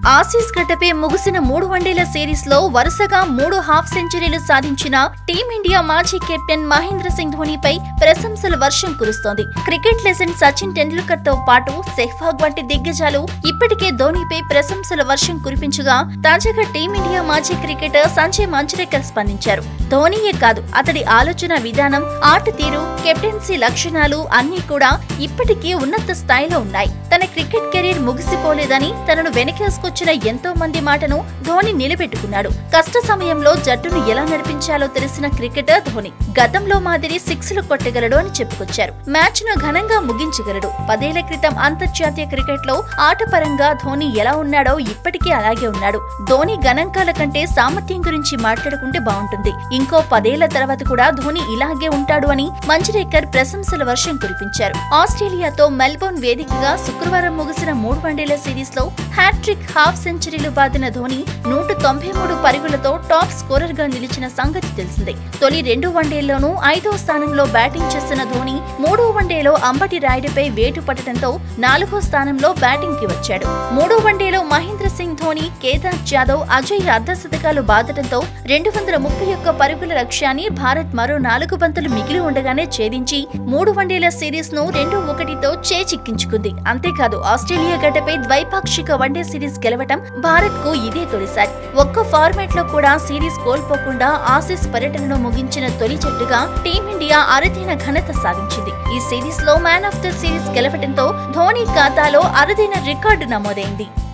Aussies గడ్డపై ముగిసిన మూడు వన్డేల సిరీస్ లో వరుసగా మూడు హాఫ్ సెంచరీలు సాధించిన టీమిండియా మాజీ కెప్టెన్ మహేంద్ర సింగ్ ధోనీపై ప్రశంసల వర్షం కురుస్తోంది క్రికెట్ లెజెండ్ సచిన్ టెండూల్కర్ తో పాటు సెహ్వాగ్ వంటి దిగ్గజాలు ఇప్పటికే ధోనీపై ప్రశంసల వర్షం కురిపించగా తాజాగా టీమిండియా మాజీ క్రికెటర్ సంజయ్ మంజ్రేకర్ స్పందించారు ధోనీయే కాదు అతడి ఆలోచన విధానం ఆట తీరు కెప్టెన్సీ లక్షణాలు అన్నీ కూడా ఇప్పటికీ ఉన్నత స్థాయిలో ఉన్నాయి తన క్రికెట్ కెరీర్ ముగిసిపోలేదని తనను వెనకేసుకొచ్చిన ఎంతో మంది మాటను ధోని నిలబెట్టుకున్నాడు కష్ట సమయంలో జట్టును ఎలా నడిపించాలో తెలిసిన క్రికెటర్ ధోని గతంలో మాదిరి సిక్స్లు కొట్టగలడు అని చెప్పుకొచ్చారు మ్యాచ్ ను ఘనంగా ముగించగలడు పదేళ్ల క్రితం అంతర్జాతీయ క్రికెట్ లో ఆటపరంగా ధోని ఎలా ఉన్నాడో ఇప్పటికీ అలాగే ఉన్నాడు ధోని గణాంకాల కంటే సామర్థ్యం గురించి మాట్లాడుకుంటే బాగుంటుంది ఇంకో పదేళ్ల తర్వాత కూడా ధోని ఇలాగే ఉంటాడు అని మంజరేకర్ ప్రశంసల వర్షం కురిపించారు ఆస్ట్రేలియాతో మెల్బోర్న్ వేదికగా శుక్రవారం ముగిసిన మూడు వన్డేల సిరీస్ లో హ్యాట్రిక్ హాఫ్ సెంచరీలు బాదిన ధోని నూట తొంభై మూడు పరుగులతో టాప్ స్కోరర్ గా నిలిచిన సంగతి తెలిసిందే తొలి రెండు వన్డేల్లోనూ ఐదో స్థానంలో బ్యాటింగ్ చేసిన ధోని మూడో వన్డేలో అంబటి రాయుడుపై వేటు పడటంతో నాలుగో స్థానంలో బ్యాటింగ్ కి వచ్చాడు మూడో వన్డేలో మహేంద్ర సింగ్ ధోని కేదార్ జాదవ్ అజయ్ అర్ధ శతకాలు బాదటంతో రెండు వందల ముప్పై ఒక్క పరుగుల లక్ష్యాన్ని భారత్ మరో నాలుగు బంతులు మిగిలి ఉండగానే ఛేదించి మూడు వన్డేల సిరీస్ ను రెండు ఒకటితో చేజిక్కించుకుంది అంతేకాదు ఆస్ట్రేలియా గడ్డపై ద్వైపాక్షిక వన్డే సిరీస్ గెలవటం భారత్ కు ఇదే తొలిసారి ఒక్క ఫార్మాట్ లో కూడా సిరీస్ కోల్పోకుండా ఆసీస్ పర్యటనను ముగించిన తొలి జట్టుగా టీమిండియా అరుదైన ఘనత సాధించింది ఈ సిరీస్ లో మ్యాన్ ఆఫ్ ద సిరీస్ గెలవటంతో ధోని ఖాతాలో అరుదైన రికార్డు నమోదైంది